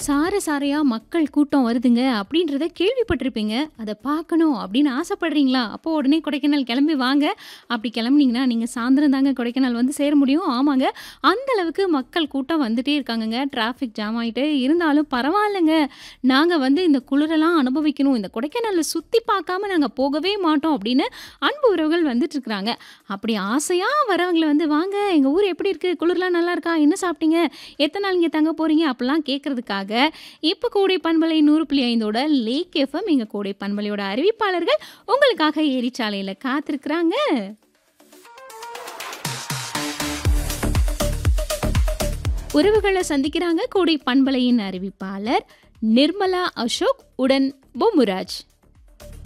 சார சாரையா மக்கள் கூட்டம் வருதுங்க அப்படின்றத கேள்விப்பட்டிருப்பீங்க. அத பார்க்கணும் அப்படின்னு ஆசைப்படுறீங்களா? அப்போ உடனே கொடைக்கானல் கிளம்பி வாங்க. அப்படி கிளம்புனீங்கன்னா, நீங்க சாயந்தரம் தாங்க கொடைக்கானல் வந்து சேர முடியும். ஆமாங்க. அந்த அளவுக்கு மக்கள் கூட்டம் வந்துட்டே இருக்காங்கங்க. டிராஃபிக் ஜாம் ஆயிட்டு இருந்தாலும் பரவாயில்லங்க. நாங்க வந்து இந்த குளிரெல்லாம் அனுபவிக்கணும். இந்த கொடைக்கானல சுத்தி பார்க்காம நாங்க போகவே மாட்டோம் அப்படின்னு அன்பு உறவுகள் வந்துட்டுருக்காங்க. அப்படி ஆசையா வரவங்கள வந்து வாங்க எங்க ஊர் எப்படி இருக்கு? குளிர்லாம் நல்லா இருக்கா? என்ன சாப்பிட்டீங்க? எத்தன நாள் இங்க தங்க போறீங்க? அப்படிலாம் கேட்கறதுக்காக, இப்ப கோடை பண்பலை 100.5 ஓட லேக் எஃப்எம் எங்க கோடை பண்பலையோட அறிவிப்பாளர்கள் உங்களுக்காக ஏரிச்சாலையில காத்திருக்கிறாங்க. உறவுகள சந்திக்கிறாங்க கோடை பண்பலையின் அறிவிப்பாளர் நிர்மலா அசோக் உடன் பொம்முராஜ்.